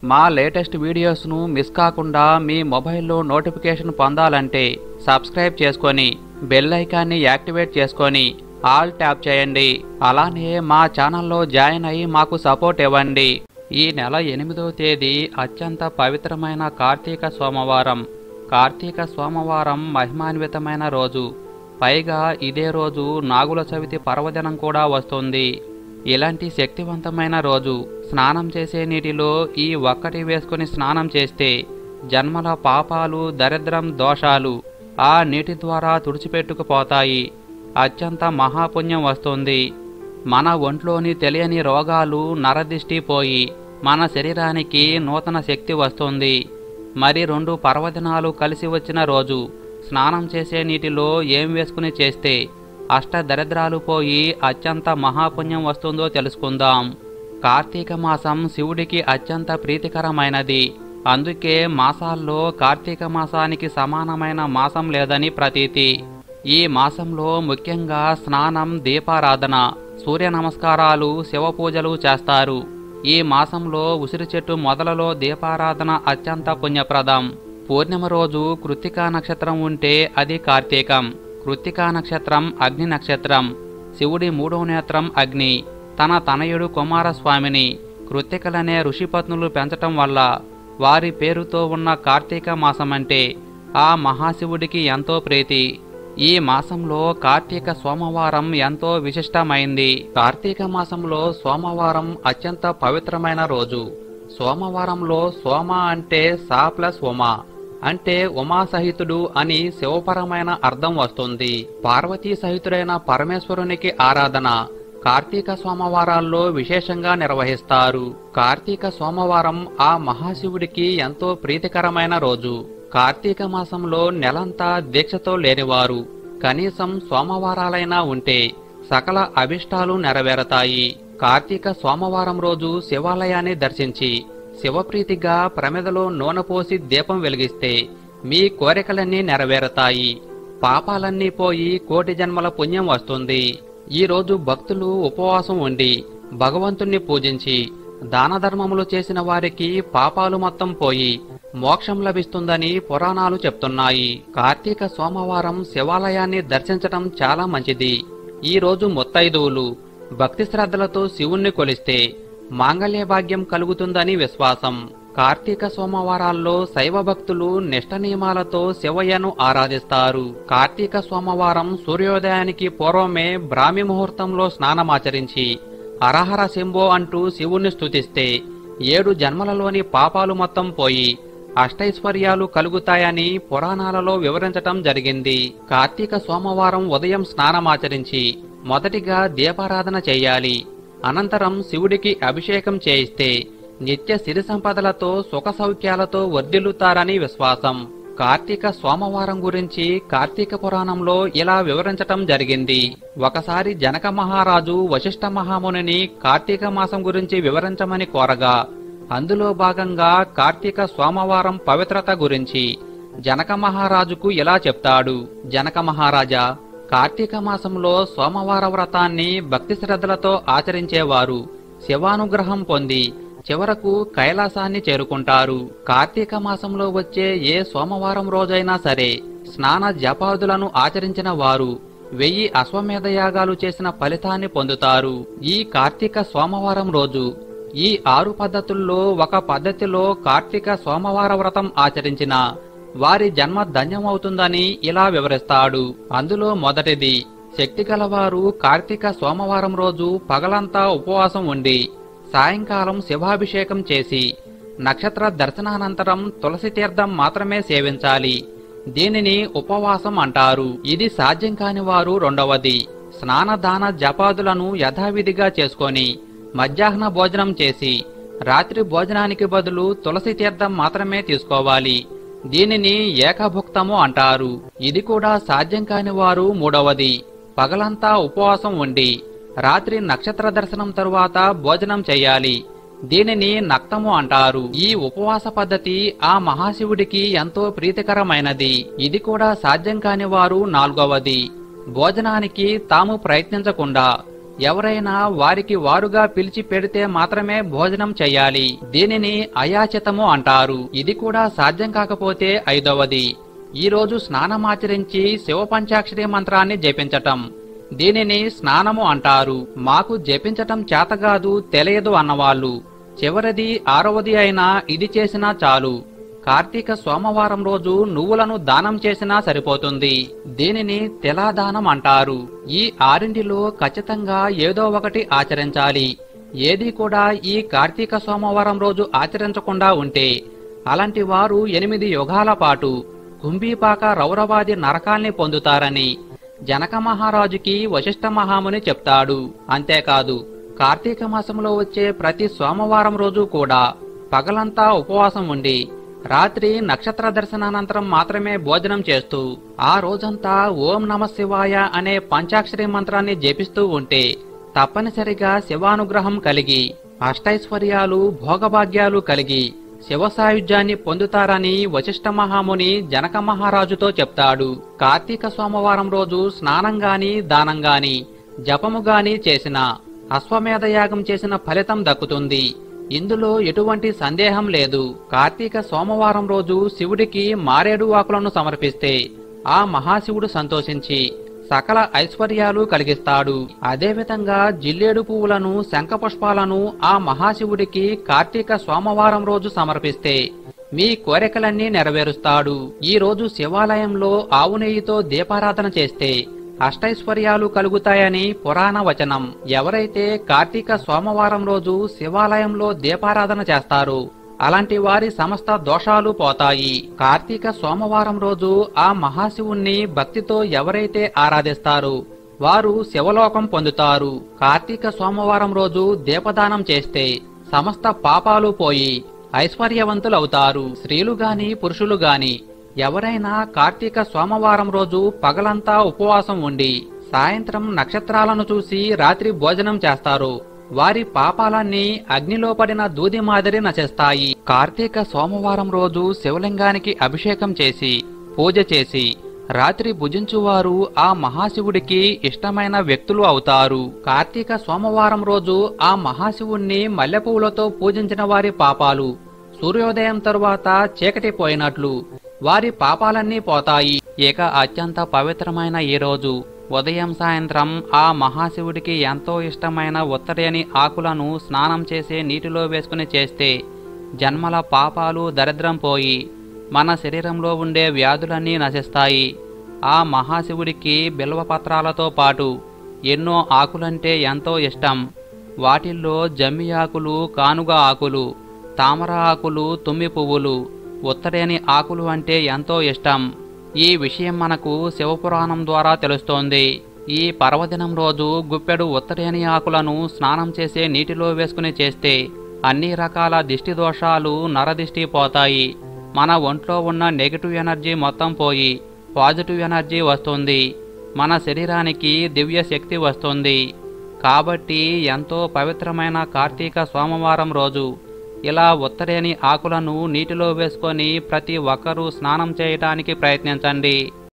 మా latest వీడియోస్ను miss కాకుండా మీ మొబైల్లో నోటిఫికేషన్ పొందాలంటే సబ్స్క్రైబ్ చేసుకొని బెల్ ఐకాన్ని యాక్టివేట్ చేసుకొని ఆల్ ట్యాప్ చేయండి అలానే మా ఛానల్లో జాయిన్ అయ్యి మాకు సపోర్ట్ ఇవ్వండి ఈ నెల ఎనిమిదో తేదీ అత్యంత పవిత్రమైన కార్తీక సోమవారం కార్తీక సోమవారం మహిమాన్వితమైన రోజు పైగా ఇదే రోజు నాగుల చవితి పర్వదినం కూడా వస్తుంది ఇలాంటి శక్తివంతమైన రోజు స్నానం చేసే నీటిలో ఈ ఒక్కటి వేసుకుని స్నానం చేస్తే జన్మల పాపాలు దరిద్రం దోషాలు ఆ నీటి ద్వారా తుడిచిపెట్టుకుపోతాయి అత్యంత మహాపుణ్యం వస్తుంది మన ఒంట్లోని తెలియని రోగాలు నరదిష్టి పోయి మన శరీరానికి నూతన శక్తి వస్తుంది మరి రెండు పర్వదినాలు కలిసి వచ్చిన రోజు స్నానం చేసే నీటిలో ఏం వేసుకుని చేస్తే అష్ట దరిద్రాలు పోయి అత్యంత మహాపుణ్యం వస్తుందో తెలుసుకుందాం కార్తీక మాసం శివుడికి అత్యంత ప్రీతికరమైనది అందుకే మాసాల్లో కార్తీక మాసానికి సమానమైన మాసం లేదని ప్రతీతి ఈ మాసంలో ముఖ్యంగా స్నానం దీపారాధన సూర్య నమస్కారాలు శివ పూజలు చేస్తారు ఈ మాసంలో ఉసిరి చెట్టు మొదలలో దీపారాధన అత్యంత పుణ్యప్రదం పూర్ణిమ రోజు కృత్తికా నక్షత్రం ఉంటే అది కార్తీకం కృత్తికా నక్షత్రం అగ్ని నక్షత్రం శివుడి మూడో నేత్రం అగ్ని తన తనయుడు కుమారస్వామిని కృత్తికలనే ఋషిపత్నులు పెంచటం వల్ల వారి పేరుతో ఉన్న కార్తీక మాసమంటే ఆ మహాశివుడికి ఎంతో ప్రీతి ఈ మాసంలో కార్తీక సోమవారం ఎంతో విశిష్టమైంది కార్తీక మాసంలో సోమవారం అత్యంత పవిత్రమైన రోజు సోమవారంలో సోమ అంటే సా ప్లస్ ఉమా అంటే ఉమా సహితుడు అని శివపరమైన అర్థం వస్తుంది పార్వతీ సహితుడైన పరమేశ్వరునికి ఆరాధన కార్తీక సోమవారాల్లో విశేషంగా నిర్వహిస్తారు కార్తీక సోమవారం ఆ మహాశివుడికి ఎంతో ప్రీతికరమైన రోజు కార్తీక మాసంలో నెలంతా దీక్షతో లేనివారు కనీసం సోమవారాలైనా ఉంటే సకల అభిష్టాలు నెరవేరతాయి కార్తీక సోమవారం రోజు శివాలయాన్ని దర్శించి శివప్రీతిగా ప్రమిదలో నూనె పోసి దీపం వెలిగిస్తే మీ కోరికలన్నీ నెరవేరతాయి పాపాలన్నీ పోయి కోటి జన్మల పుణ్యం వస్తుంది ఈ రోజు భక్తులు ఉపవాసం ఉండి భగవంతుణ్ణి పూజించి దాన ధర్మములు చేసిన వారికి పాపాలు మొత్తం పోయి మోక్షం లభిస్తుందని పురాణాలు చెప్తున్నాయి కార్తీక సోమవారం శివాలయాన్ని దర్శించటం చాలా మంచిది ఈ రోజు ముత్తైదువులు భక్తి శ్రద్ధలతో శివుణ్ణి కొలిస్తే మాంగళ్య భాగ్యం కలుగుతుందని విశ్వాసం కార్తీక సోమవారాల్లో శైవ భక్తులు నిష్ట నియమాలతో శివయ్యను ఆరాధిస్తారు కార్తీక సోమవారం సూర్యోదయానికి పూర్వమే బ్రాహ్మి ముహూర్తంలో స్నానమాచరించి హరహర శంభో అంటూ శివుణ్ణి స్తుతిస్తే ఏడు జన్మలలోని పాపాలు మొత్తం పోయి అష్టైశ్వర్యాలు కలుగుతాయని పురాణాలలో వివరించటం జరిగింది కార్తీక సోమవారం ఉదయం స్నానమాచరించి మొదటిగా దీపారాధన చేయాలి అనంతరం శివుడికి అభిషేకం చేయిస్తే నిత్య సిరి సంపదలతో సుఖ సౌఖ్యాలతో వర్ధిల్లుతారని విశ్వాసం కార్తీక సోమవారం గురించి కార్తీక పురాణంలో ఇలా వివరించటం జరిగింది ఒకసారి జనక మహారాజు వశిష్ఠ మహామునిని కార్తీక మాసం గురించి వివరించమని కోరగా అందులో భాగంగా కార్తీక సోమవారం పవిత్రత గురించి జనక మహారాజుకు ఇలా చెప్తాడు జనక మహారాజా కార్తీక మాసంలో సోమవార వ్రతాన్ని భక్తి శ్రద్ధలతో ఆచరించేవారు శివానుగ్రహం పొంది చివరకు కైలాసాన్ని చేరుకుంటారు కార్తీక మాసంలో వచ్చే ఏ సోమవారం రోజైనా సరే స్నాన జపాదులను ఆచరించిన వారు వెయ్యి అశ్వమేధ యాగాలు చేసిన ఫలితాన్ని పొందుతారు ఈ కార్తీక సోమవారం రోజు ఈ ఆరు పద్ధతుల్లో ఒక పద్ధతిలో కార్తీక సోమవార వ్రతం ఆచరించిన వారి జన్మ ధన్యమవుతుందని ఇలా వివరిస్తాడు అందులో మొదటిది శక్తి గలవారు కార్తీక సోమవారం రోజు పగలంతా ఉపవాసం ఉండి సాయంకాలం శివాభిషేకం చేసి నక్షత్ర దర్శనానంతరం తులసి తీర్థం మాత్రమే సేవించాలి దీనిని ఉపవాసం అంటారు ఇది సాధ్యం కాని వారు రెండవది స్నానదాన జపాదులను యథావిధిగా చేసుకొని మధ్యాహ్న భోజనం చేసి రాత్రి భోజనానికి బదులు తులసి తీర్థం మాత్రమే తీసుకోవాలి దీనిని ఏకభుక్తము అంటారు ఇది కూడా సాధ్యం కాని వారు మూడవది పగలంతా ఉపవాసం ఉండి రాత్రి నక్షత్ర దర్శనం తరువాత భోజనం చేయాలి దీనిని నక్తము అంటారు ఈ ఉపవాస పద్ధతి ఆ మహాశివుడికి ఎంతో ప్రీతికరమైనది ఇది కూడా సాధ్యం కాని వారు నాలుగవది భోజనానికి తాము ప్రయత్నించకుండా ఎవరైనా వారికి వారుగా పిలిచి పెడితే మాత్రమే భోజనం చేయాలి దీనిని అయాచితము అంటారు ఇది కూడా సాధ్యం కాకపోతే ఐదవది ఈ రోజు స్నానమాచరించి శివ పంచాక్షరి మంత్రాన్ని జపించటం దీనిని స్నానము అంటారు మాకు జపించటం చేతగాదు తెలియదు అన్నవాళ్ళు చివరిది ఆరవది అయినా ఇది చేసినా చాలు కార్తీక సోమవారం రోజు నువ్వులను దానం చేసినా సరిపోతుంది దీనిని తిలాదానం అంటారు ఈ ఆరింటిలో ఖచ్చితంగా ఏదో ఒకటి ఆచరించాలి ఏది కూడా ఈ కార్తీక సోమవారం రోజు ఆచరించకుండా ఉంటే అలాంటి వారు ఎనిమిది యుగాల పాటు కుంభీపాక రౌరవాది నరకాల్ని పొందుతారని జనక మహారాజుకి వశిష్ఠ మహాముని చెప్తాడు అంతేకాదు కార్తీక మాసంలో వచ్చే ప్రతి సోమవారం రోజు కూడా పగలంతా ఉపవాసం ఉండి రాత్రి నక్షత్ర దర్శనానంతరం మాత్రమే భోజనం చేస్తూ ఆ రోజంతా ఓం నమ శివాయ అనే పంచాక్షరి మంత్రాన్ని జపిస్తూ ఉంటే తప్పనిసరిగా శివానుగ్రహం కలిగి అష్టైశ్వర్యాలు భోగభాగ్యాలు కలిగి శివ సాయుధ్యాన్ని పొందుతారని వశిష్ఠ మహాముని జనక మహారాజుతో చెప్తాడు కార్తీక సోమవారం రోజు స్నానం గాని దానం గాని జపము గాని చేసిన అశ్వమేధ యాగం చేసిన ఫలితం దక్కుతుంది ఇందులో ఎటువంటి సందేహం లేదు కార్తీక సోమవారం రోజు శివుడికి మారేడు ఆకులను సమర్పిస్తే ఆ మహాశివుడు సంతోషించి సకల ఐశ్వర్యాలు కలిగిస్తాడు అదేవిధంగా జిల్లేడు పువ్వులను శంఖ పుష్పాలను ఆ మహాశివుడికి కార్తీక సోమవారం రోజు సమర్పిస్తే మీ కోరికలన్నీ నెరవేరుస్తాడు ఈ రోజు శివాలయంలో ఆవు నెయ్యితో దీపారాధన చేస్తే అష్టైశ్వర్యాలు కలుగుతాయని పురాణ వచనం ఎవరైతే కార్తీక సోమవారం రోజు శివాలయంలో దీపారాధన చేస్తారో అలాంటి వారి సమస్త దోషాలు పోతాయి కార్తీక సోమవారం రోజు ఆ మహాశివుణ్ణి భక్తితో ఎవరైతే ఆరాధిస్తారో వారు శివలోకం పొందుతారు కార్తీక సోమవారం రోజు దీపదానం చేస్తే సమస్త పాపాలు పోయి ఐశ్వర్యవంతులవుతారు స్త్రీలు గాని పురుషులు గాని ఎవరైనా కార్తీక సోమవారం రోజు పగలంతా ఉపవాసం ఉండి సాయంత్రం నక్షత్రాలను చూసి రాత్రి భోజనం చేస్తారు వారి పాపాలన్నీ అగ్నిలో పడిన దూది మాదిరి నశిస్తాయి కార్తీక సోమవారం రోజు శివలింగానికి అభిషేకం చేసి పూజ చేసి రాత్రి భుజించువారు ఆ మహాశివుడికి ఇష్టమైన వ్యక్తులు అవుతారు కార్తీక సోమవారం రోజు ఆ మహాశివుణ్ణి మల్లెపువ్వులతో పూజించిన వారి పాపాలు సూర్యోదయం తరువాత చీకటి పోయినట్లు వారి పాపాలన్నీ పోతాయి ఇక అత్యంత పవిత్రమైన ఈ రోజు ఉదయం సాయంత్రం ఆ మహాశివుడికి ఎంతో ఇష్టమైన ఉత్తరేని ఆకులను స్నానం చేసే నీటిలో వేసుకుని చేస్తే జన్మల పాపాలు దరిద్రం పోయి మన శరీరంలో ఉండే వ్యాధులన్నీ నశిస్తాయి ఆ మహాశివుడికి బిల్వపత్రాలతో పాటు ఎన్నో ఆకులంటే ఎంతో ఇష్టం వాటిల్లో జమ్మి ఆకులు కానుగ ఆకులు తామర ఆకులు తుమ్మి పువ్వులు ఉత్తరేని ఆకులు అంటే ఎంతో ఇష్టం ఈ విషయం మనకు శివపురాణం ద్వారా తెలుస్తోంది ఈ పర్వదినం రోజు గుప్పెడు ఉత్తరేని ఆకులను స్నానం చేసే నీటిలో వేసుకుని చేస్తే అన్ని రకాల దిష్టి దోషాలు నరదిష్టి పోతాయి మన ఒంట్లో ఉన్న నెగిటివ్ ఎనర్జీ మొత్తం పోయి పాజిటివ్ ఎనర్జీ వస్తుంది మన శరీరానికి దివ్య శక్తి వస్తుంది కాబట్టి ఎంతో పవిత్రమైన కార్తీక సోమవారం రోజు ఇలా ఉత్తరేని ఆకులను నీటిలో వేసుకొని ప్రతి ఒక్కరూ స్నానం చేయటానికి ప్రయత్నించండి